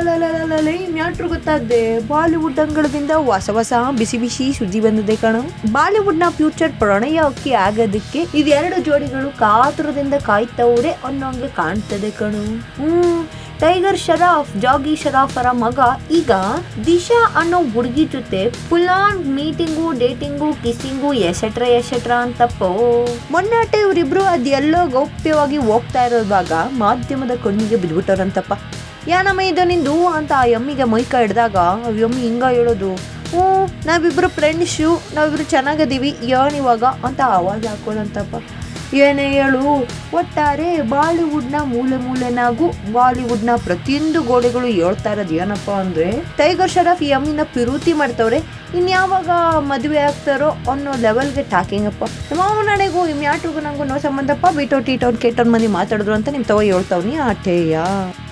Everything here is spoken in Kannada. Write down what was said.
ಅಲಲಲಲಲಲಲಲ, ಈ ಮ್ಯಾಟ್ರು ಗೊತ್ತಾಗ್ದೆ ಬಾಲಿವುಡ್ ಅಂಗಳದಿಂದ ಹೊಸ ಹೊಸ ಬಿಸಿ ಬಿಸಿ ಸುದ್ದಿ ಬಂದಿದೆ ಕಣು ಬಾಲಿವುಡ್ ನ ಫ್ಯೂಚರ್ ಪ್ರಣಯಕ್ಕೆ ಆಗೋದಕ್ಕೆ ಇದೆರಡು ಜೋಡಿಗಳು ಕಾತುರದಿಂದ ಕಾಯ್ತವ್ರೆ ಅನ್ನೋಂಗೆ ಕಾಣ್ತದೆ ಕಣು ಹ್ಮ್ ಟೈಗರ್ ಶರಾಫ್ ಜಾಗಿ ಶರಾಫರ ಮಗ ಈಗ ದಿಶಾ ಅನ್ನೋ ಹುಡುಗಿ ಜೊತೆ full on meeting dating kissing etcetera etcetera ಅಂತಪ್ಪೋ ಮೊನ್ನಾಟೆ ಇವರಿಬ್ರು ಅದೆಲ್ಲೋ ಗೌಪ್ಯವಾಗಿ ಹೋಗ್ತಾ ಇರೋವಾಗ ಮಾಧ್ಯಮದ ಕಣ್ಣಿಗೆ ಬಿದ್ಬಿಟ್ಟವ್ರಂತಪ್ಪ ಯಾನಮ್ಮ ಇದು ನಿಂದು ಅಂತ ಆ ಎಮ್ಮಿಗೆ ಮೈಕ ಹಿಡ್ದಾಗ ಆ ಎಮ್ಮಿ ಹಿಂಗ ಹೇಳೋದು ಹ್ಞೂ ನಾವಿಬ್ರು ಫ್ರೆಂಡ್ಸು ನಾವಿಬ್ರು ಚೆನ್ನಾಗದೀವಿ ಏನ್ ಇವಾಗ ಅಂತ ಆವಾಜ್ ಹಾಕೋದಂತಪ್ಪ ಏನೇ ಹೇಳು ಒಟ್ಟಾರೆ ಬಾಲಿವುಡ್ನ ಮೂಲೆ ಮೂಲೆನಾಗೂ ಬಾಲಿವುಡ್ನ ಪ್ರತಿಯೊಂದು ಗೋಡೆಗಳು ಹೇಳ್ತಾ ಇರೋದು ಏನಪ್ಪ ಅಂದ್ರೆ ಟೈಗರ್ ಶರಫ್ ಈ ಅಮ್ಮಿನ ಪಿರೂತಿ ಮಾಡ್ತವ್ರೆ ಇನ್ಯಾವಾಗ ಮದುವೆ ಆಗ್ತಾರೋ ಅನ್ನೋ ಲೆವೆಲ್ಗೆ ಟಾಕಿಂಗ್ ಅಪ್ಪ ನಮ್ಮ ನಡೆಗೂ ಈ ಮ್ಯಾಟ್ರಿಗೂ ನಂಗೂ ನೋ ಸಂಬಂಧಪ್ಪ ಬಿಟೋ ಟೀಟೋನ್ ಕೇಟೋನ್ ಮಂದಿ ಮಾತಾಡಿದ್ರು ಅಂತ ನಿಮ್ ತವ ಹೇಳ್ತಾವ್ನಿ ಆಟೇಯ